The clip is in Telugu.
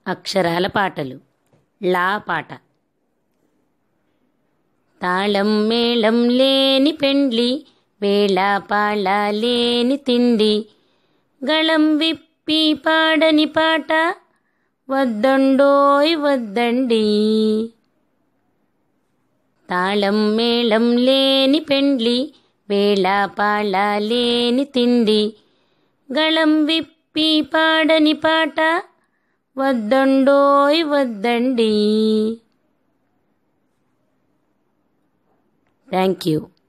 అక్షరాల పాటలు లా పాట తాళం మేళం లేని పెండ్లి వేళ పాళ లేని తిండి గళం విప్పి పాడని పాట వద్దండోయ్ వద్దండి తాళం మేళం లేని పెండ్లి వేళ పాళ లేని తిండి గళం విప్పి పాడని పాట వద్దండోయ్ వద్దండి థ్యాంక్ యూ